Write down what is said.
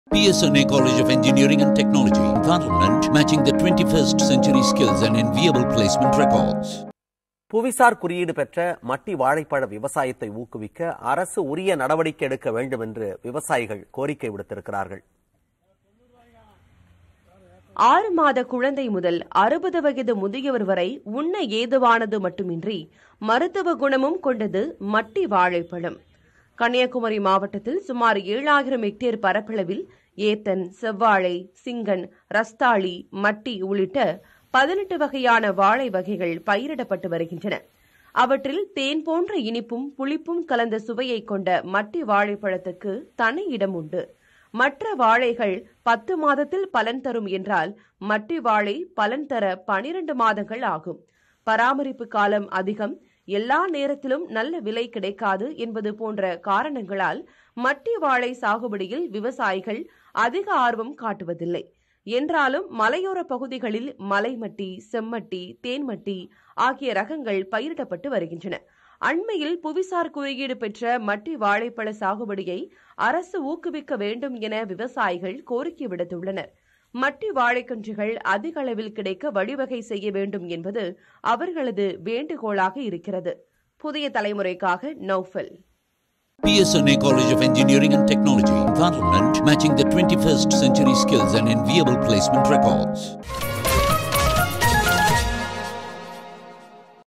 PSNA College of Engineering and Technology, Parliament, matching the 21st century skills and enviable placement records. புவிசார் குறியீடு பெற்ற மட்டி வாழைப்பழ விவசாயத்தை ஊக்குவிக்க அரசு உரிய நடவடிக்கை எடுக்க வேண்டும் என்று விவசாயிகள் கோரிக்கை விடுத்திருக்கிறார்கள் ஆறு மாத குழந்தை முதல் அறுபது வயது முதியவர் வரை உண்ண ஏதுவானது மட்டுமின்றி மருத்துவ குணமும் கொண்டது மட்டி வாழைப்பழம் கன்னியாகுமரி மாவட்டத்தில் சுமார் ஏழாயிரம் ஹெக்டேர் பரப்பளவில் ஏத்தன் செவ்வாழை சிங்கன் ரஸ்தாளி மட்டி உள்ளிட்ட பதினெட்டு வகையான வாழை வகைகள் பயிரிடப்பட்டு வருகின்றன அவற்றில் தேன் போன்ற இனிப்பும் புளிப்பும் கலந்த சுவையை கொண்ட மட்டி வாழைப்பழத்துக்கு தனி இடம் உண்டு மற்ற வாழைகள் பத்து மாதத்தில் பலன் தரும் என்றால் மட்டி வாழை பலன் தர பனிரெண்டு மாதங்கள் ஆகும் பராமரிப்பு காலம் அதிகம் எல்லா நேரத்திலும் நல்ல விலை கிடைக்காது என்பது போன்ற காரணங்களால் மட்டி வாழை சாகுபடியில் விவசாயிகள் அதிக ஆர்வம் காட்டுவதில்லை என்றாலும் மலையோர பகுதிகளில் மலைமட்டி செம்மட்டி தேன்மட்டி ஆகிய ரகங்கள் பயிரிடப்பட்டு வருகின்றன அண்மையில் புவிசார் குறியீடு பெற்ற மட்டி வாழைப்பழ சாகுபடியை அரசு ஊக்குவிக்க வேண்டும் என விவசாயிகள் கோரிக்கை விடுத்துள்ளனர் மட்டி வாழைக்கன்றுகள் அதிக அளவில் கிடைக்க வழிவகை செய்ய வேண்டும் என்பது அவர்களது வேண்டுகோளாக இருக்கிறது புதிய தலைமுறைக்காக Naufal PSNA College of Engineering and Technology, Parliament, matching the 21st century skills and enviable placement records.